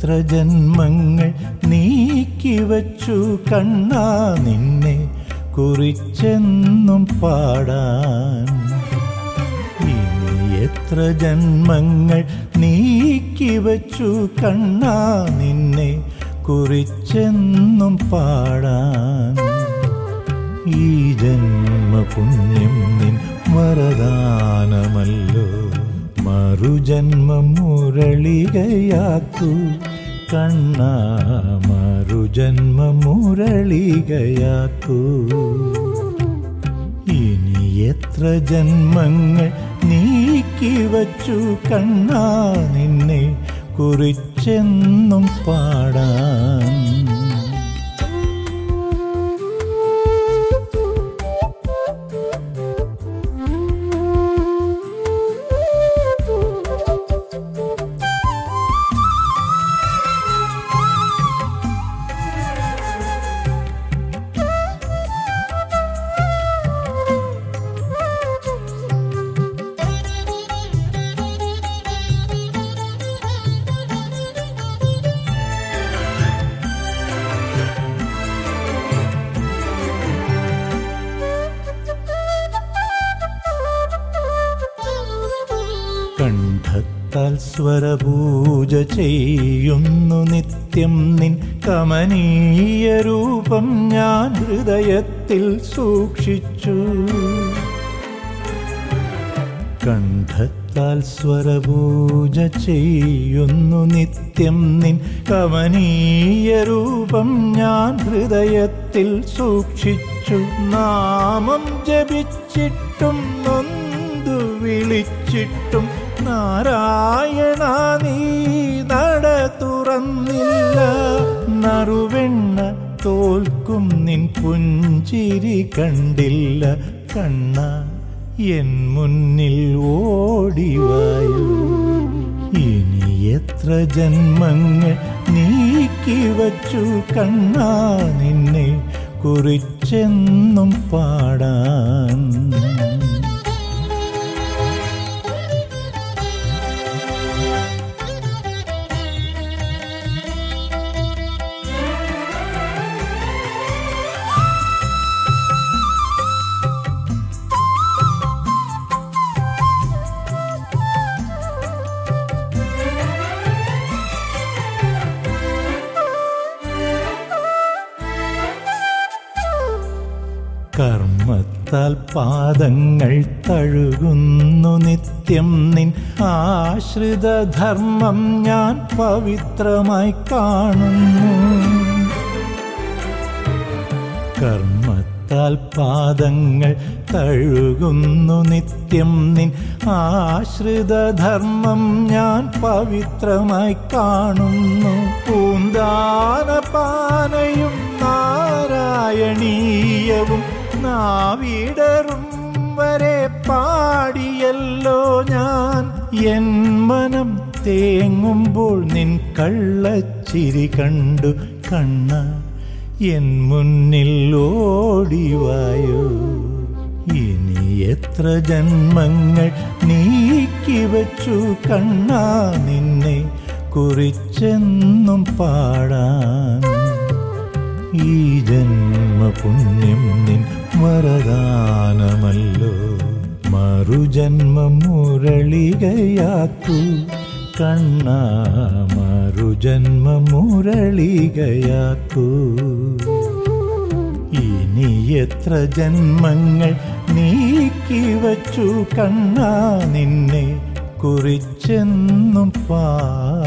എത്ര ജന്മങ്ങൾ നീക്കിവച്ചു കണ്ണാ നിന്നെ കുറിച്ചെന്നും പാടാൻ ഇനി എത്ര ജന്മങ്ങൾ നീക്കിവച്ചു കണ്ണാ നിന്നെ കുറിച്ചെന്നും പാടാൻ ഈ ജന്മപുണ്യം നിൻ വരദാനമല്ലോ മറുജന്മം മുരളികയാക്കൂ കണ്ണ മറുജന്മം മുരളികയാക്കൂ ഇനി എത്ര ജന്മങ്ങൾ നീക്കിവച്ചു കണ്ണാ നിന്നെ കുറിച്ചെന്നും പാടാൻ കണ്ഠത്താൽ സ്വരപൂജ ചെയ്യുന്നു നിത്യം നിൻ കമനീയ രൂപം ഞാൻ ഹൃദയത്തിൽ സൂക്ഷിച്ചു കണ്ഠത്താൽ സ്വരപൂജ ചെയ്യുന്നു നിത്യം നിൻ കമനീയ രൂപം ഞാൻ ഹൃദയത്തിൽ സൂക്ഷിച്ചു നാമം ജപിച്ചിട്ടും നൊന്തു വിളിച്ചിട്ടും നാരായണ നീ നട തുറന്നില്ല നറുവെണ്ണ തോൽക്കും നിൻ പുഞ്ചിരി കണ്ടില്ല കണ്ണ എൻ മുന്നിൽ ഓടിവായു ഇനി എത്ര ജന്മങ്ങൾ നീക്കിവച്ചു കണ്ണാ നിന്നെ കുറിച്ചെന്നും പാടാൻ കർമ്മത്താൽ പാദങ്ങൾ തഴുകുന്നു നിത്യം നിൻ ആശ്രിതധർമ്മം ഞാൻ പവിത്രമായി കാണുന്നു കർമ്മത്താൽ പാദങ്ങൾ തഴുകുന്നു നിത്യം നിൻ ആശ്രിതധർമ്മം ഞാൻ പവിത്രമായി കാണുന്നു പൂന്താനപാനയും നാരായണീയവും നാവിടറും വരെ പാടിയല്ലോ ഞാൻ എൻ മനം തേങ്ങുമ്പോൾ നിൻ കള്ളച്ചിരി കണ്ടു കണ്ണ എൻ മുന്നിൽ ഓടിവായോ ഇനി എത്ര ജന്മങ്ങൾ നീക്കിവച്ചു കണ്ണാ നിന്നെ കുറിച്ചെന്നും പാടാൻ ഈ ജന്മപുണ്യം നിൻ വരദാനമല്ലോ മറുജന്മം മുരളികയാക്കൂ കണ്ണ മറുജന്മം മുരളികയാക്കൂ ഇനി എത്ര ജന്മങ്ങൾ നീക്കിവച്ചു കണ്ണാ നിന്നെ കുറിച്ചെന്നും പാടാൻ